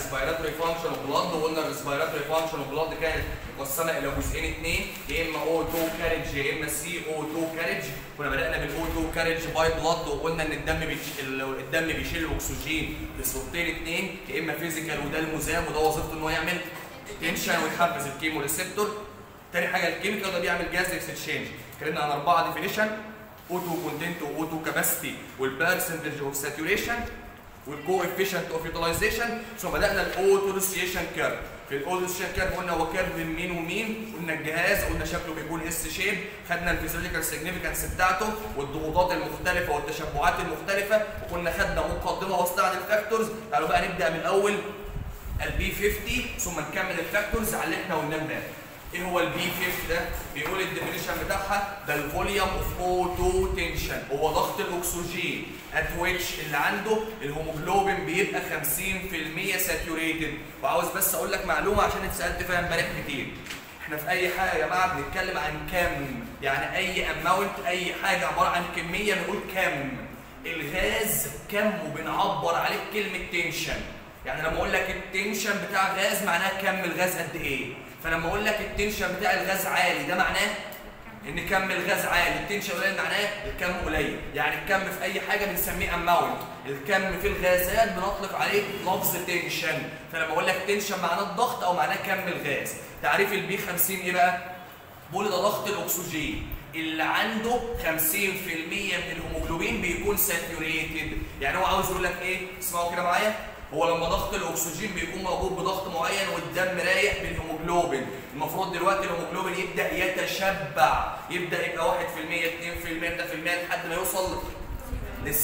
الريسبيراتوري فانكشن اوف بلاد وقلنا الريسبيراتوري فانكشن اوف بلاد كانت مقسمه الى جزئين اثنين يا اما او 2 كارج يا اما سي او 2 كارج كنا بدانا بالاو 2 كارج باي بلاد وقلنا ان الدم بيش... الدم بيشيل الاكسجين بصورتين اثنين يا اما فيزيكال وده المذاب وده وظيفته ان هو يعمل تنشن ويحفز الكيمو ريسبتور تاني حاجه الكيميكال ده بيعمل جاز اكسشينج اتكلمنا عن اربعه ديفينيشن اوتو كونتنت واوتو كاباسيتي والبرسنتج اوف ساتوريشن والكوفيشنت اوف يوتيلايزيشن ثم بدانا الاوتولوسيشن كيرف في الاوتولوسيشن كيرف قلنا هو كيرف من مين ومين قلنا الجهاز قلنا شكله بيكون اس شيب خدنا الفيزيولوجيكال سيجنيفيكانس بتاعته والضغوطات المختلفه والتشبعات المختلفه وكنا خدنا مقدمه وسط عن الفاكتورز تعالوا بقى نبدا من اول البي 50 ثم نكمل الفاكتورز على اللي احنا قلناه امبارح ايه هو البي 50 ده؟ بيقول الديفينيشن بتاعها ده الفوليوم اوف اوتو تنشن هو ضغط الاكسجين ات ويتش اللي عنده الهيموجلوبين بيبقى 50% ساتوريتد وعاوز بس اقول لك معلومه عشان اتسالت فيها امبارح كتير احنا في اي حاجه يا جماعه بنتكلم عن كم يعني اي اماونت اي حاجه عباره عن كميه بنقول كم الغاز كمه بنعبر عليه بكلمه تنشن يعني لما اقول لك التنشن بتاع غاز معناها كم الغاز قد ايه فلما اقول لك التنشن بتاع الغاز عالي ده معناه ان كم الغاز عالي التنشن قليل معناه الكم قليل يعني الكم في اي حاجه بنسميه اماونت الكم في الغازات بنطلق عليه لفظ تنشن فلما اقول لك تنشن معناه الضغط او معناه كم الغاز تعريف البي 50 ايه بقى بقول ده ضغط الاكسجين اللي عنده 50% من الهيموجلوبين بيكون ساتوريتد يعني هو عاوز يقول لك ايه اسمعوا كده معايا هو لما ضغط الاكسجين بيكون موجود بضغط معين والدم رايح بالهيموجلوبين المفروض دلوقتي الهيموجلوبين يبدا يتشبع يبدا يبقى 1% 2% 3% لحد ما يوصل ل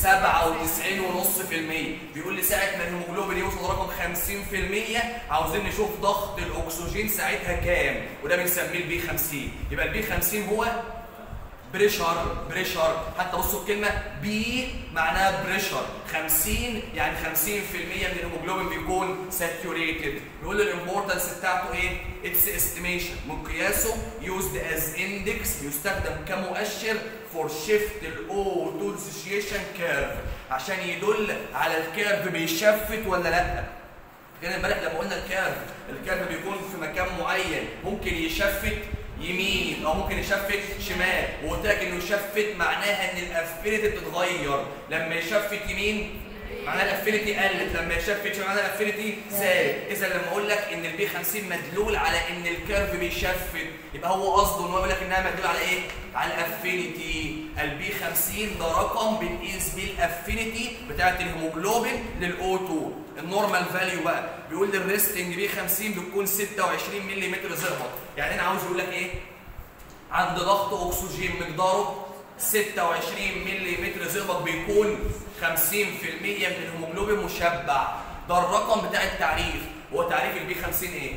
97.5% بيقول لي ساعه ما الهيموجلوبين يوصل رقم 50% عاوزين نشوف ضغط الاكسجين ساعتها كام وده بنسميه البي 50 يبقى البي 50 هو بريشر بريشر حتى بصوا الكلمه بي معناها بريشر 50 يعني 50% من الهيموجلوبين بيكون ساتوريتد بيقول الامبورتنس بتاعته ايه اتس استيميشن من قياسه يوزد از اندكس بيستخدم كمؤشر فور شيفت الاو تو ديسوشيشن كيرف عشان يدل على الكيرف بيشفت ولا لا كده امبارح لما قلنا الكيرف الكيرف بيكون في مكان معين ممكن يشفت يمين او ممكن يشفت شمال وقلت لك انه يشفت معناها ان الافينيتي بتتغير لما يشفت يمين معناها الافينيتي قلت لما يشفت شمال معناها الافينيتي زادت اذا لما اقول لك ان البي 50 مدلول على ان الكيرف بيشفت يبقى هو قصده ان هو بيقول لك انها مدلول على ايه على الافينيتي البي 50 ده رقم بنقيس بيه الافينيتي بتاعت الهيموجلوبين للاو 2 النورمال فاليو بقى بيقول لي الريستنج بي 50 بتكون 26 ملم زئبق يعني انا عاوز اقول لك ايه عند ضغط اكسجين مقداره 26 ملم زئبق بيكون 50% من الهيموجلوبين مشبع ده الرقم بتاع التعريف هو تعريف البي 50 ايه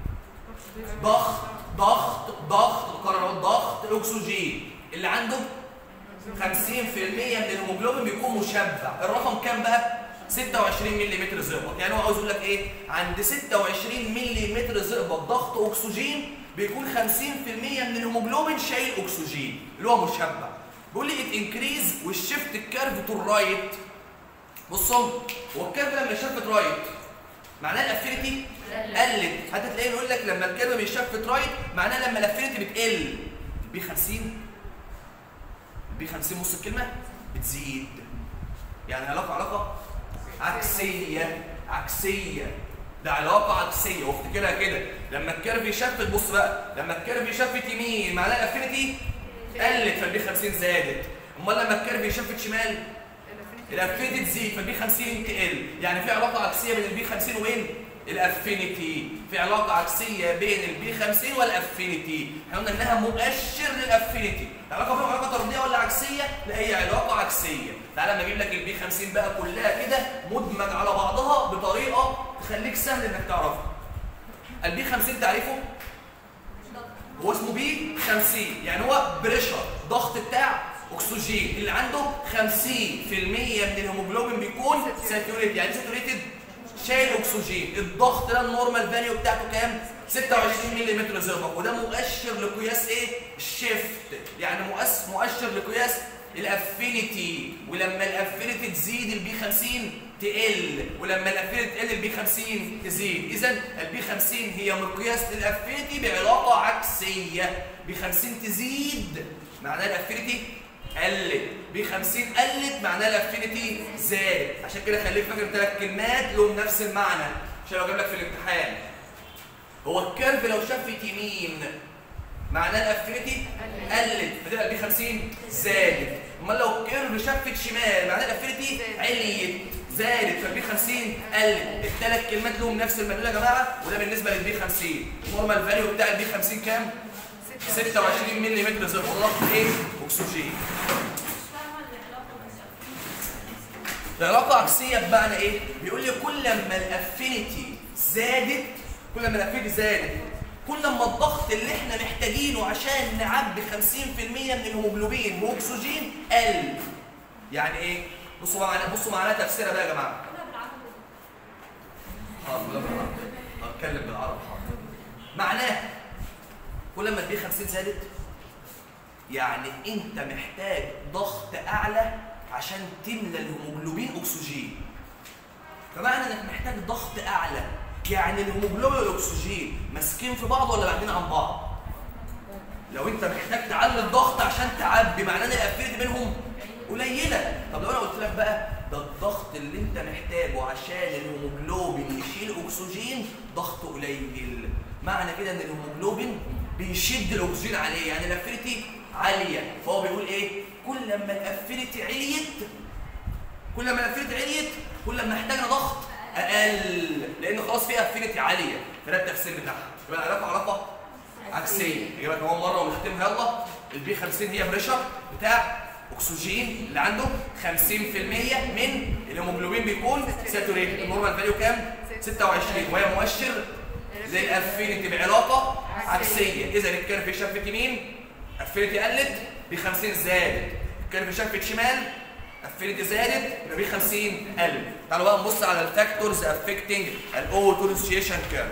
ضغط ضغط ضغط قرر ضغط الاكسجين اللي عنده 50% من الهيموجلوبين بيكون مشبع الرقم كام بقى 26 ملم زئبق يعني هو عاوز يقول لك ايه عند 26 ملم زئبق ضغط اكسجين بيكون 50% من الهيموجلوبين شايل اكسجين اللي هو مشبع بيقول لي ات انكريز والشيفت الكيرف تو الرايت بصوا هو الكيرف لما يشفت رايت معناه الافينيتي قلت حتى تلاقيه يقول لك لما الكيرف بيشفت رايت معناه لما الافينيتي بتقل بي 50 بي 50 نص الكلمه بتزيد يعني علاقه علاقه عكسيه عكسيه ده علاقه عكسيه وافتكرها كده لما الكيرف يشفت بص بقى لما الكيرف يشفت يمين معناه الافينيتي قلت فالبي 50 زادت امال لما الكيرف يشفت شمال الافينيتي تزيد فالبي 50 تقل يعني في علاقه عكسيه بين البي 50 وبين الافينيتي في علاقه عكسيه بين البي 50 والافينيتي احنا قلنا انها مؤشر للافينيتي العلاقه بينهم علاقه طرديه ولا عكسيه لا هي علاقه عكسيه تعالى لما اجيب لك البي 50 بقى كلها كده مدمج على بعضها بطريقه تخليك سهل انك تعرفها البي 50 تعريفه هو اسمه بي 50 يعني هو بريشر ضغط بتاع اكسجين اللي عنده 50% من الهيموجلوبين بيكون ساتوريتد يعني ساتوريتد شايل اكسجين الضغط ده النورمال فاليو بتاعته كام 26 ملم زئبق وده مؤشر لقياس ايه الشيفت يعني مؤس مؤشر لقياس الافينيتي ولما الافينيتي تزيد البي 50 تقل ولما الافينيتي تقل البي 50 تزيد اذا البي 50 هي مقياس للافينيتي بعلاقه عكسيه بي 50 تزيد معناها الافينيتي قلت بي 50 قلت معناها الافينيتي زادت عشان كده خليك فاكر ثلاث كلمات لهم نفس المعنى عشان لو جاب لك في الامتحان هو الكيرف لو شفت يمين معناه الافينيتي قلت فتبقى البي 50 زادت امال لو الكيرف شفت شمال معناه الافينيتي عليت زادت فالبي 50 قلت الثلاث كلمات لهم نفس المدلول يا جماعه وده بالنسبه للبي 50 النورمال فاليو بتاع البي 50 كام 26 ملم زر ضغط ايه اكسجين العلاقه عكسيه بمعنى ايه بيقول لي كل ما الافينيتي زادت كل ما الافينيتي زادت كل ما الضغط اللي احنا محتاجينه عشان نعبي 50% من الهيموجلوبين باكسجين قل يعني ايه بصوا معانا بصوا معانا تفسيرها بقى يا جماعه حاضر بالعربي هتكلم بالعربي حاضر معناه كل ما البي 50 زادت يعني انت محتاج ضغط اعلى عشان تملى الهيموجلوبين اكسجين فمعنى انك محتاج ضغط اعلى يعني الهيموجلوبين والاكسجين ماسكين في بعض ولا بعدين عن بعض لو انت محتاج تعلي الضغط عشان تعبي معناه ان الافينيتي بينهم قليله طب لو انا قلت لك بقى ده الضغط اللي انت محتاجه عشان الهيموجلوبين يشيل اكسجين ضغط قليل معنى كده ان الهيموجلوبين بيشد الاكسجين عليه يعني الافينيتي عاليه فهو بيقول ايه كل ما الافينيتي عليت كل ما الافينيتي عليت كل ما احتاجنا ضغط اقل لان خلاص في افينيتي عاليه فده التفسير بتاعها يبقى العلاقه علاقه عكسيه اجيبها كمان مره ونختمها يلا البي 50 هي بريشر بتاع اكسجين اللي عنده 50% من الهيموجلوبين بيكون ساتوريتد النورمال فاليو كام 26 وهي مؤشر للافينيتي بعلاقه عكسيه اذا الكيرف شفت يمين افينيتي قلت بي 50 زادت الكيرف شفت شمال افينيتي زادت يبقى بي 50 قلت تعالوا بقى نبص على الفاكتورز افكتنج الاوتو ديسوسيشن كيرف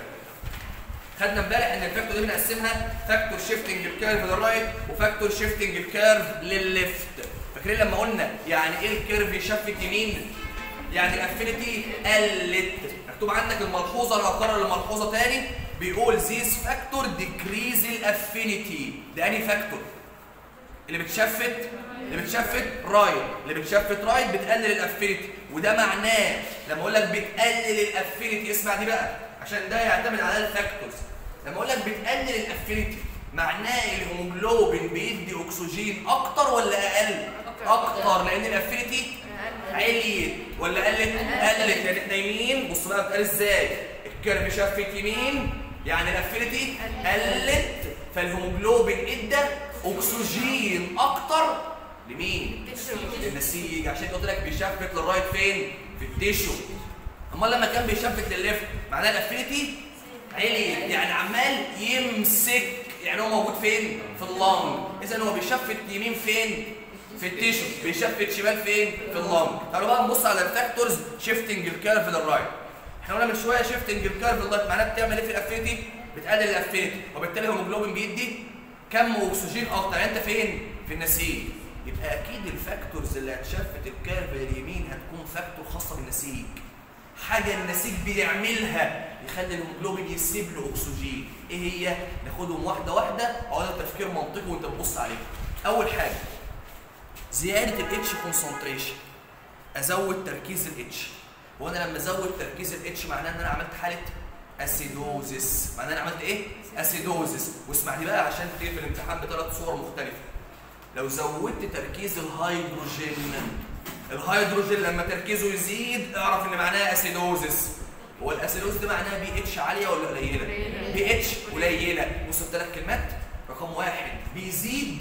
خدنا امبارح ان الفاكتور دي بنقسمها فاكتور شيفتنج الكيرف للرايت وفاكتور شيفتنج الكيرف للليفت فاكرين لما قلنا يعني ايه الكيرف يشفت يمين يعني الافينيتي قلت مكتوب عندك الملحوظه انا هكرر الملحوظه تاني بيقول ذيس فاكتور ديكريز الافينيتي ده انهي فاكتور اللي بتشفت اللي بتشفت رايت اللي بتشفت رايت بتقلل الافينيتي وده معناه لما اقول لك بتقلل الافينيتي اسمع دي بقى عشان ده يعتمد على الفاكتورز لما اقول لك بتقلل الافينيتي معناه الهيموجلوبين بيدي اكسجين اكتر ولا اقل اكتر لان الافينيتي عليت ولا قلت قلت يعني احنا يمين بص بقى بتقال ازاي الكيرف شفت يمين يعني الافينيتي قلت فالهيموجلوبين ادى اكسجين اكتر لمين للنسيج عشان قلت لك بيشفت للرايت فين في التيشو امال لما كان بيشفت للليفت معناه الافينيتي عليت يعني عمال يمسك يعني هو موجود فين في اللنج اذا هو بيشفت يمين فين في التيشو بيشفت شمال فين في اللنج تعالوا بقى نبص على الفاكتورز شيفتنج الكيرف للرايت احنا قلنا من شويه شيفتنج الكيرف للرايت معناه بتعمل ايه في الافينيتي بتقلل الافينيتي وبالتالي الهيموجلوبين بيدي كم اكسجين اكتر يعني انت فين في النسيج يبقى اكيد الفاكتورز اللي هتشفت الكيرف لليمين هتكون فاكتور خاصه بالنسيج حاجه النسيج بيعملها يخلي الهيموجلوبين يسيب له اكسجين ايه هي ناخدهم واحده واحده اهو ده تفكير منطقي وانت بتبص عليه اول حاجه زياده الاتش كونسنتريشن ازود تركيز الاتش هو انا لما ازود تركيز الاتش معناه ان انا عملت حاله اسيدوزس معناه انا عملت ايه اسيدوزس واسمع لي بقى عشان تيجي في الامتحان بثلاث صور مختلفه لو زودت تركيز الهيدروجين الهيدروجين لما تركيزه يزيد اعرف ان معناها اسيدوزس هو الاسيدوز ده معناها بي اتش عاليه ولا قليله بي اتش قليله بص الثلاث كلمات رقم واحد بيزيد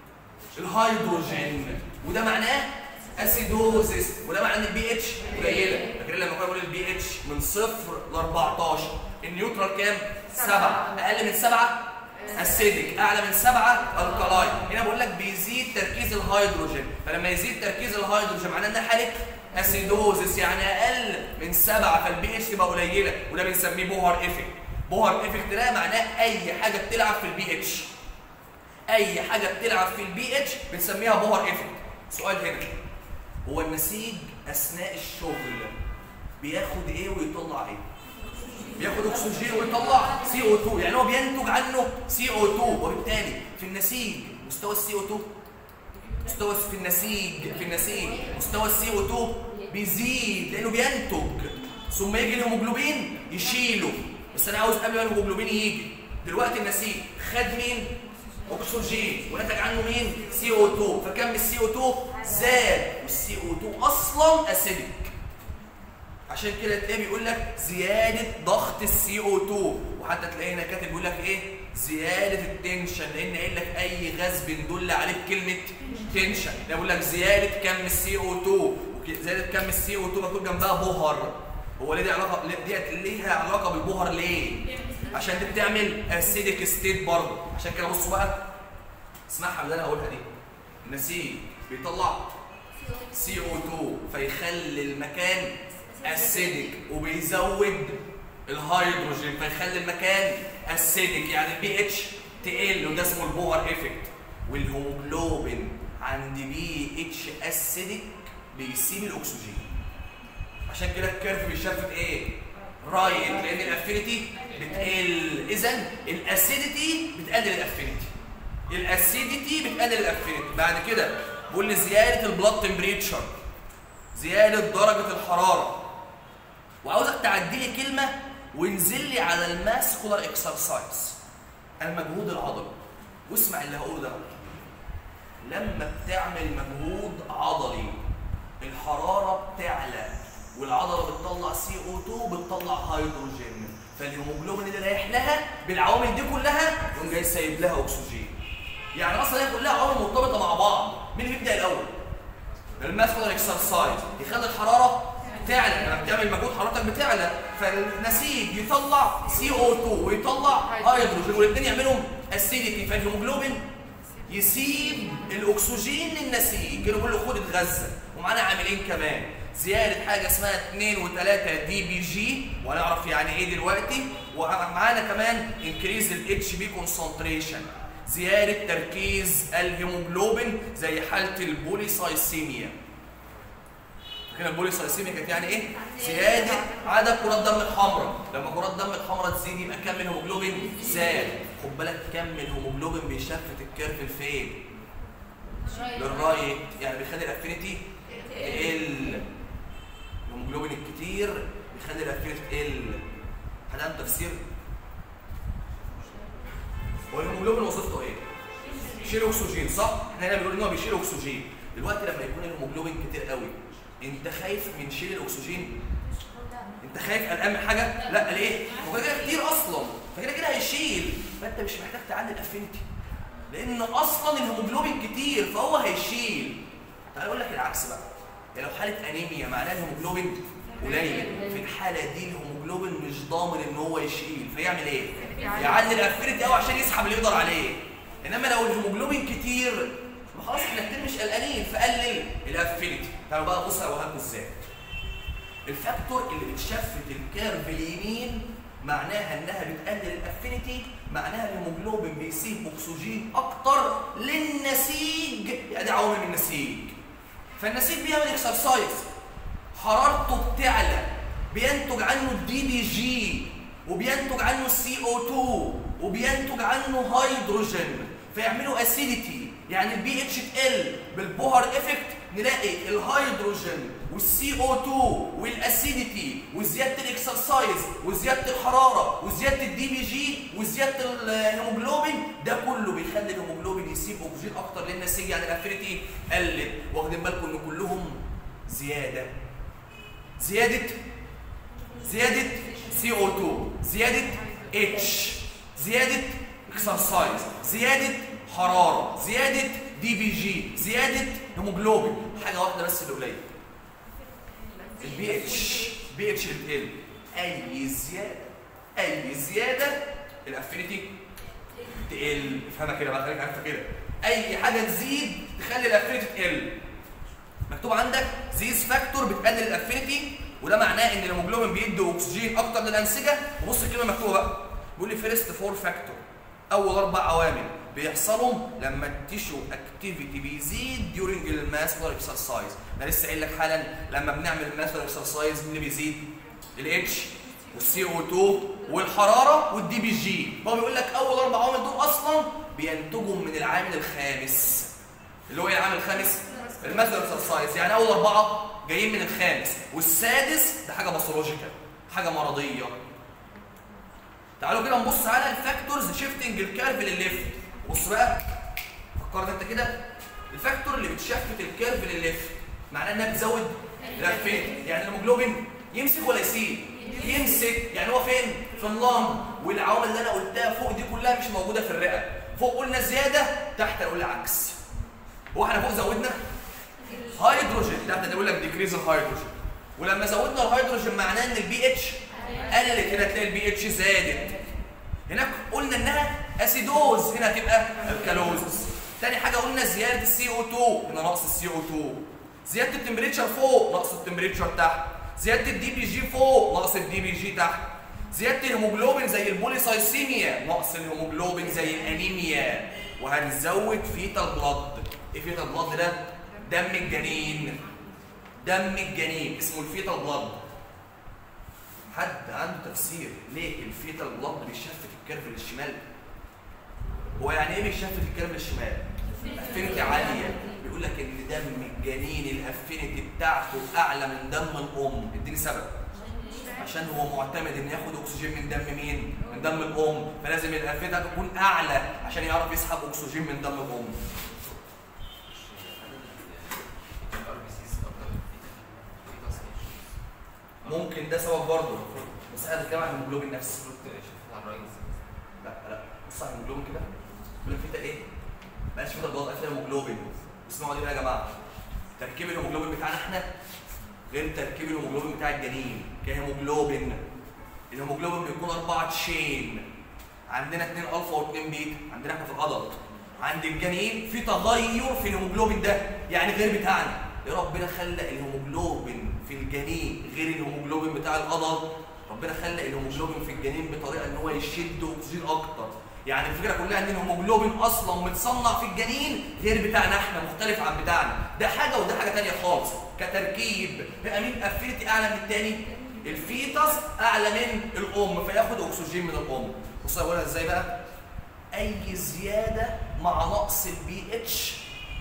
الهيدروجين وده معناه اسيدوزس وده معناه ان البي اتش قليله فاكرين لما كنا بنقول البي اتش من صفر ل 14 النيوترال كام 7 اقل من 7 اسيدك اعلى من 7 الكلاين هنا بقول لك بيزيد تركيز الهيدروجين فلما يزيد تركيز الهيدروجين معناه انها حاله اسيدوزس يعني اقل من 7 فالبي اتش تبقى قليله وده بنسميه بوهر افكت بوهر افكت ده معناه اي حاجه بتلعب في البي اتش اي حاجه بتلعب في البي اتش بنسميها بوهر افكت سؤال هنا هو النسيج اثناء الشغل بياخد ايه ويطلع ايه بياخد اكسجين ويطلع سي او 2 يعني هو بينتج عنه سي او 2 وبالتالي في النسيج مستوى السي او 2 مستوى في النسيج في النسيج مستوى السي او 2 بيزيد لانه بينتج ثم يجي الهيموجلوبين يشيله بس انا عاوز قبل ما الهيموجلوبين يجي دلوقتي النسيج خد مين اكسجين ونتج عنه مين سي او 2 فكم السي او 2 زاد والسي او 2 اصلا اسيدك عشان كده تلاقيه بيقول لك زياده ضغط السي او 2 وحتى تلاقيه هنا كاتب بيقول لك ايه زياده التنشن لان قايل لك اي غاز بندل عليه بكلمه تنشن ده بيقول لك زياده كم السي او 2 زياده كم السي او 2 مكتوب جنبها بهر هو ليه دي علاقه ديت ليها علاقه بالبهر ليه عشان دي بتعمل اسيدك ستيت برضه عشان كده بصوا بقى اسمعها اللي انا هقولها دي النسيج بيطلع سي او 2 فيخلي المكان اسيدك وبيزود الهيدروجين فيخلي المكان اسيدك يعني البي اتش تقل وده اسمه البور افكت والهيموجلوبين عند بي اتش اسيدك بيسيب الاكسجين عشان كده الكيرف بيشفت ايه رايت لان الافينيتي بتقل اذا الاسيديتي بتقلل الافينيتي الاسيديتي بتقلل الافينيتي بعد كده بقول لي زياده البلاد تمبريتشر زياده درجه الحراره وعاوزك تعدي لي كلمه وانزل لي على الماسكولار اكسرسايز المجهود العضلي واسمع اللي هقوله ده لما بتعمل مجهود عضلي الحراره بتعلى والعضله بتطلع سي او 2 بتطلع هيدروجين فالهيموجلوبين اللي رايح لها بالعوامل دي كلها يقوم جاي سايب لها اكسجين يعني اصلا هي كلها عوامل مرتبطه مع بعض مين اللي بيبدا الاول الماسكولار اكسرسايز يخلي الحراره تعلى لما بتعمل مجهود حرارتك بتعلى فالنسيج يطلع سي او 2 ويطلع هيدروجين والاثنين يعملوا اسيديتي فالهيموجلوبين يسيب الاكسجين للنسيج كده بيقول له خد اتغذى ومعانا عاملين كمان زياده حاجه اسمها 2 و3 دي بي جي وهنعرف يعني ايه دلوقتي ومعانا كمان انكريز الاتش بي كونسنتريشن زياده تركيز الهيموجلوبين زي حاله البوليسايسيميا كده البوليسايسيميا كانت يعني ايه زياده عدد كرات الدم الحمراء لما كرات الدم الحمراء تزيد يبقى كم الهيموجلوبين زاد خد بالك كم الهيموجلوبين بيشفت الكيرف لفين للرايت يعني بيخلي الافينيتي تقل الهيموجلوبين الكتير بيخلي الافينيتي تقل حد عنده تفسير هو الهيموجلوبين وظيفته ايه بيشيل اكسجين صح احنا هنا بنقول ان هو بيشيل اكسجين دلوقتي لما يكون الهيموجلوبين كتير قوي انت خايف من شيل الاكسجين انت خايف قلقان من حاجه لا ليه هو كده كتير اصلا فكده كده هيشيل فانت مش محتاج تعلي الافينيتي لان اصلا الهيموجلوبين كتير فهو هيشيل تعال اقول لك العكس بقى يعني لو حاله انيميا معناها الهيموجلوبين قليل في الحاله دي الهيموجلوبين مش ضامن ان هو يشيل فيعمل ايه يعلي الافينيتي قوي عشان يسحب اللي يقدر عليه انما لو الهيموجلوبين كتير ما خلاص احنا كتير مش قلقانين فقلل الافينيتي تعالوا بقى بص اوهامكم ازاي الفاكتور اللي بتشفت الكيرف اليمين معناها انها بتقلل الافينيتي معناها الهيموجلوبين بيسيب اكسجين اكتر للنسيج يعني عوامل النسيج فالنسيج بيعمل اكسرسايز حرارته بتعلى بينتج عنه الدي بي جي وبينتج عنه السي او 2 وبينتج عنه هيدروجين فيعملوا اسيديتي يعني البي اتش تقل بالبوهر افكت نلاقي الهيدروجين والسي او 2 والاسيديتي وزياده الاكسرسايز وزياده الحراره وزياده الدي بي جي وزياده الهيموجلوبين ده كله بيخلي الهيموجلوبين يسيب اكسجين اكتر للنسيج يعني الافينيتي قلت واخدين بالكم ان كلهم زياده زياده زياده سي او 2 زياده اتش زياده اكسرسايز زياده حراره زياده دي بي جي زياده هيموجلوبين حاجه واحده بس اللي قليله البي اتش بي اتش اللي بتقل اي زياده اي زياده الافينيتي تقل افهمها كده بقى خليك عارفها كده اي حاجه تزيد تخلي الافينيتي تقل مكتوب عندك زيز فاكتور بتقلل الافينيتي وده معناه ان الهيموجلوبين بيدي اكسجين اكتر للانسجه وبص الكلمه مكتوبه بقى بيقول لي فيرست فور فاكتور اول اربع عوامل بيحصلوا لما التيشو اكتيفيتي بيزيد ديورنج الماسكولار اكسرسايز انا لسه قايل لك حالا لما بنعمل الماسكولار اكسرسايز مين اللي بيزيد الاتش والسي او 2 والحراره والدي بي جي هو بيقول لك اول اربع عوامل دول اصلا بينتجوا من العامل الخامس اللي هو ايه العامل الخامس الماسكولار اكسرسايز يعني اول اربعه جايين من الخامس والسادس ده حاجه باثولوجيكال حاجه مرضيه تعالوا كده نبص على الفاكتورز شيفتنج الكيرف للليفت بص بقى فكرت انت كده الفاكتور اللي بتشفت الكيرف للليفت معناه انها بتزود لفين يعني الهيموجلوبين يمسك ولا يسيب يمسك يعني هو فين في اللنج والعوامل اللي انا قلتها فوق دي كلها مش موجوده في الرئه فوق قلنا زياده تحت قلنا عكس هو احنا فوق زودنا هيدروجين تحت يقول لك ديكريز الهيدروجين ولما زودنا الهيدروجين معناه ان البي اتش قلت هنا تلاقي البي اتش زادت هناك قلنا انها اسيدوز هنا هتبقى الكالوزس تاني حاجه قلنا زياده السي او 2 هنا نقص السي او 2 زياده التمبريتشر فوق نقص التمبريتشر تحت زياده الدي بي جي فوق نقص الدي بي جي تحت زياده الهيموجلوبين زي البوليسايسيميا نقص الهيموجلوبين زي الانيميا وهنزود فيتال بلاد ايه فيتال بلاد ده دم الجنين دم الجنين اسمه الفيتال بلاد حد عنده تفسير ليه الفيتال بلاد بيشفت الكيرف للشمال هو يعني ايه بيشفت الكيرف للشمال افينيتي عاليه بيقول لك ان دم الجنين الافينيتي بتاعته اعلى من دم الام اديني سبب عشان هو معتمد ان ياخد اكسجين من دم مين من دم الام فلازم الافينيتي تكون اعلى عشان يعرف يسحب اكسجين من دم الام ممكن ده سبب برضه بس انا بتكلم عن الهيموجلوبين نفسه لا لا بص على الهيموجلوبين كده يقول لك فيتا ايه؟ بلاش فيتا البلد فيتا هيموجلوبين اسمعوا دي بقى يا جماعه تركيب الهيموجلوبين بتاعنا احنا غير تركيب الهيموجلوبين بتاع الجنين كهيموجلوبين الهيموجلوبين بيكون اربعه تشين عندنا اثنين الفا واثنين بيتا عندنا احنا في الادلت عند الجنين في تغير في الهيموجلوبين ده يعني غير بتاعنا يا ربنا خلق الهيموجلوبين في الجنين غير الهيموجلوبين بتاع الادلت ربنا خلق الهيموجلوبين في الجنين بطريقه ان هو يشد اكسجين اكتر يعني الفكره كلها ان الهيموجلوبين اصلا متصنع في الجنين غير بتاعنا احنا مختلف عن بتاعنا ده حاجه وده حاجه ثانيه خالص كتركيب بقى مين افينيتي اعلى من الثاني الفيتس اعلى من الام فياخد اكسجين من الام بص اقولها ازاي بقى اي زياده مع نقص البي اتش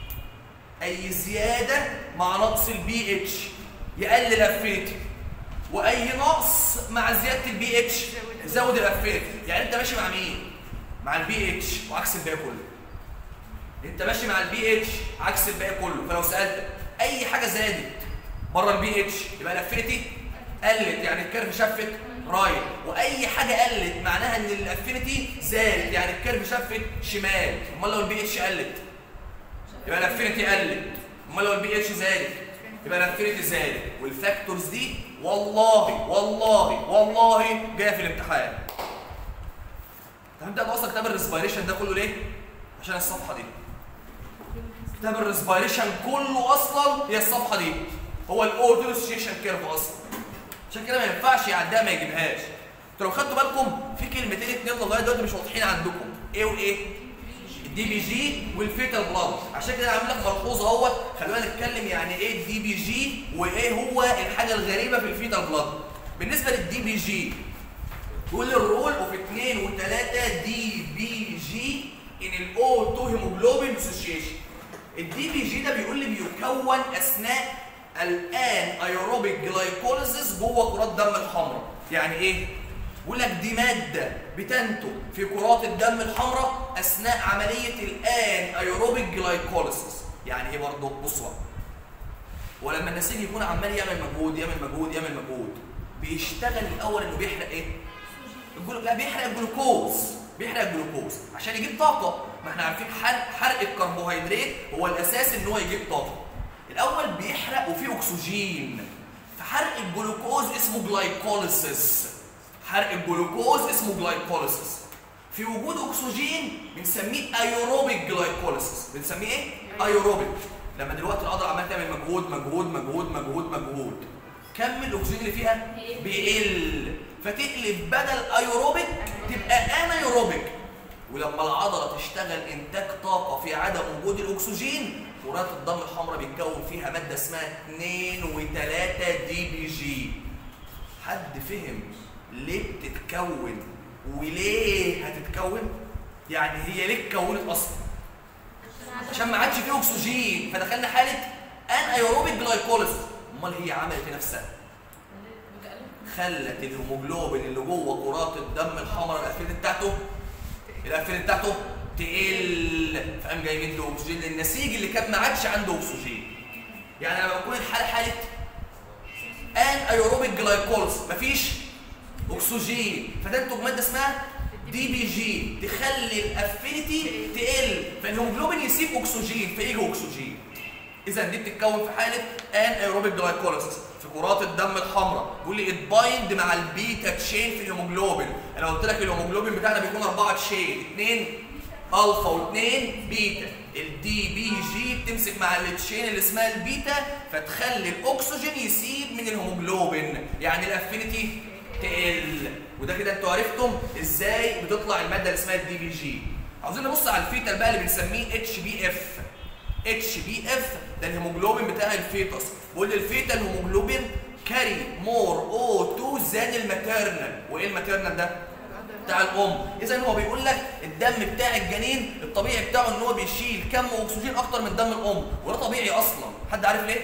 اي زياده مع نقص البي اتش يقلل الافينيتي واي نقص مع زياده البي اتش يزود الافينيتي يعني انت ماشي مع مين مع البي اتش وعكس الباقي كله انت ماشي مع البي اتش عكس الباقي كله فلو سالتك اي حاجه زادت بره البي اتش يبقى الافينيتي قلت يعني الكيرف شفت رايت واي حاجه قلت معناها ان الافينيتي زادت يعني الكيرف شفت شمال امال لو البي اتش قلت يبقى الافينيتي قلت امال لو البي اتش زادت يبقى الافينيتي زادت والفاكتورز دي والله والله والله جايه في الامتحان هنبدا اصلا كتاب الريسبيريشن ده كله ليه عشان الصفحه دي كتاب الريسبيريشن كله اصلا هي الصفحه دي هو الاوتوسيشن كيرف اصلا عشان كده ما ينفعش يعديها ما يجيبهاش انتوا لو خدتوا بالكم في كلمتين اتنين لغايه دلوقتي مش واضحين عندكم ايه وايه الدي بي جي والفيتال بلاد عشان كده انا عامل لك ملحوظه اهوت خلونا نتكلم يعني ايه الدي بي جي وايه هو الحاجه الغريبه في الفيتال بلاد بالنسبه للدي بي جي بيقول الرول اوف 2 و3 دي بي جي ان الاو 2 هيموجلوبين اسوشيشن الدي بي جي ده بيقول لي بيكون اثناء الان ايروبيك جلايكوليسيس جوه كرات الدم الحمراء يعني ايه بيقول لك دي ماده بتنتج في كرات الدم الحمراء اثناء عمليه الان ايروبيك جلايكوليسيس يعني ايه برضه بصوا بقى ولما النسيج يكون عمال يعمل مجهود يعمل مجهود يعمل مجهود بيشتغل الاول انه بيحرق ايه الجلو... لا بيحرق الجلوكوز بيحرق الجلوكوز عشان يجيب طاقه ما احنا عارفين حرق حرق الكربوهيدرات هو الاساس ان هو يجيب طاقه الاول بيحرق وفيه اكسجين فحرق الجلوكوز اسمه جلايكوليسيس حرق الجلوكوز اسمه جلايكوليسيس في وجود اكسجين بنسميه ايروبيك جلايكوليسيس بنسميه ايه ايروبيك لما دلوقتي العضله عماله تعمل مجهود مجهود مجهود مجهود مجهود كم الاكسجين اللي فيها بيقل فتقلب بدل ايروبيك تبقى انايروبيك ولما العضله تشتغل انتاج طاقه في عدم وجود الاكسجين كرات الدم الحمراء بيتكون فيها ماده اسمها 2 و3 دي بي جي حد فهم ليه بتتكون وليه هتتكون يعني هي ليه اتكونت اصلا عشان ما عادش فيه اكسجين فدخلنا حاله ان ايروبيك جلايكوليس امال هي عملت ايه نفسها خلت الهيموجلوبين اللي جوه كرات الدم الحمراء الافريد بتاعته الافريد بتاعته تقل فقام جايبين له اكسجين للنسيج اللي كان ما عادش عنده اكسجين يعني لما بكون الحاله حاله ان ايروبيك جلايكوليس مفيش اكسجين فتنتج ماده اسمها دي بي جي تخلي الافينيتي تقل فالهيموجلوبين يسيب اكسجين فيجي اكسجين اذا دي بتتكون في حاله ان ايروبيك جلايكوليسيس في كرات الدم الحمراء بيقول لي اتبايند مع البيتا تشين في الهيموجلوبين انا قلت لك الهيموجلوبين بتاعنا بيكون اربعه تشين اثنين الفا واثنين بيتا الدي بي جي بتمسك مع التشين اللي اسمها البيتا فتخلي الاكسجين يسيب من الهيموجلوبين يعني الافينيتي تقل وده كده انتوا عرفتم ازاي بتطلع الماده اللي اسمها الدي بي جي عاوزين نبص على الفيتال بقى اللي بنسميه اتش بي اف اتش بي اف ده الهيموجلوبين بتاع الفيتوس بقول الفيتال هيموجلوبين كاري مور او 2 ذان الماتيرنال وايه الماتيرنال ده بتاع الام اذا هو بيقول لك الدم بتاع الجنين الطبيعي بتاعه ان هو بيشيل كم اكسجين اكتر من دم الام وده طبيعي اصلا حد عارف ليه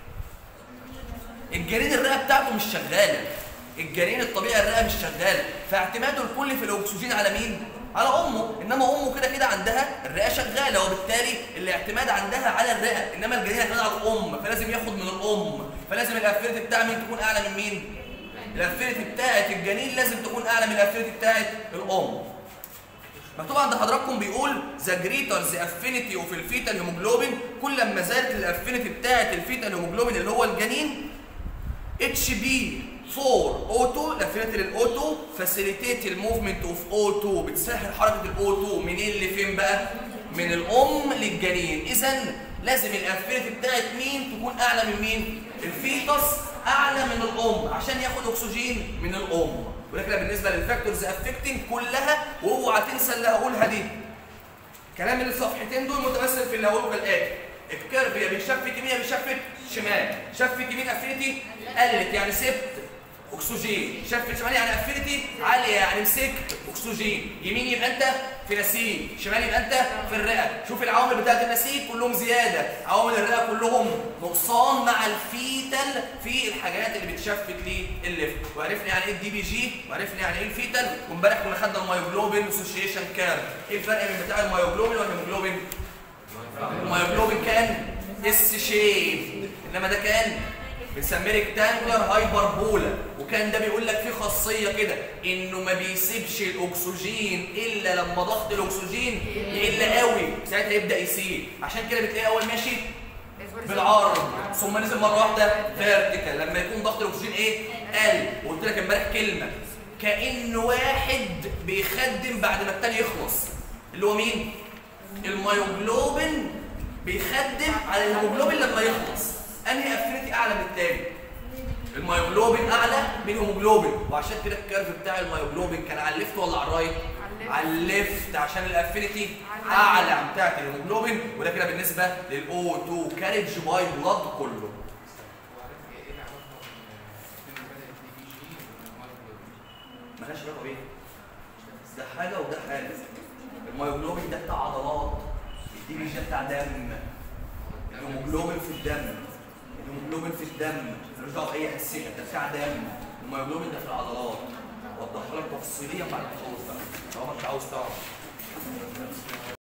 الجنين الرئه بتاعته مش شغاله الجنين الطبيعي الرئه مش شغاله فاعتماده الكلي في الاكسجين على مين على امه انما امه كده كده عندها الرئه شغاله وبالتالي الاعتماد عندها على الرئه انما الجنين اعتماد على الام فلازم ياخد من الام فلازم الافيرتي بتاع مين تكون اعلى من مين الافيرتي بتاعه الجنين لازم تكون اعلى من الافيرتي بتاعه الام مكتوب عند حضراتكم بيقول ذا جريتر ذا افينيتي اوف الفيتال هيموجلوبين كل ما زادت الافينيتي بتاعه الفيتال هيموجلوبين اللي هو الجنين اتش بي 4 O2 الافينيتي للأو2 فاسيليتيت الموفمنت اوف O2 بتسهل حركه الأو2 منين لفين بقى؟ من الام للجنين اذا لازم الافينيتي بتاعت مين تكون اعلى من مين؟ الفيتوس اعلى من الام عشان ياخد اكسجين من الام ولكن بالنسبه للفاكتورز افكتنج كلها واوعى تنسى اللي هقولها دي كلام الصفحتين دول متمثل في اللي هقوله كالاتي الكيرف يا بيشفت يمين يا بيشفت شمال شفت يمين افينيتي قلت يعني سبت اكسجين شفت شمال يعني افينيتي عاليه يعني مسكت اكسجين يمين يبقى انت في نسيج شمال يبقى انت في الرئه شوف العوامل بتاعت النسيج كلهم زياده عوامل الرئه كلهم نقصان مع الفيتال في الحاجات اللي بتشفت للليفت وعرفنا يعني ايه الدي بي جي وعرفنا يعني ايه الفيتال وامبارح كنا خدنا المايوجلوبين اسوشيشن كيرف ايه الفرق بين بتاع المايوجلوبين والهيموجلوبين المايوجلوبين كان اس شيب انما ده كان بنسميه ريكتانجلر هايبربولا وكان ده بيقول لك فيه خاصيه كده انه ما بيسيبش الاكسجين الا لما ضغط الاكسجين يقل قوي ساعتها يبدا يسيب عشان كده بتلاقيه اول ماشي بالعرض ثم نزل مره واحده فيرتيكال لما يكون ضغط الاكسجين ايه قل وقلت لك امبارح كلمه كان واحد بيخدم بعد ما التاني يخلص اللي هو مين المايوجلوبين بيخدم على الهيموجلوبين لما يخلص انهي افينيتي اعلى من الثاني المايوجلوبين اعلى من الهيموجلوبين وعشان كده الكيرف بتاع المايوجلوبين كان على الليفت ولا على الرايت على الليفت عشان الافينيتي اعلى بتاعت الهيموجلوبين وده كده بالنسبه للاو 2 كارج باي بلاد كله مالهاش علاقه بيه ده حاجه وده حاجه المايوجلوبين ده بتاع عضلات الدي بي جي بتاع دم الهيموجلوبين في الدم الهيموجلوبين في الدم ملوش دعوه باي حساسيه ده بتاع دم المايوجلوبين ده في العضلات وضحها لك تفصيليا بعد ما تخلص بقى طالما انت عاوز تعرف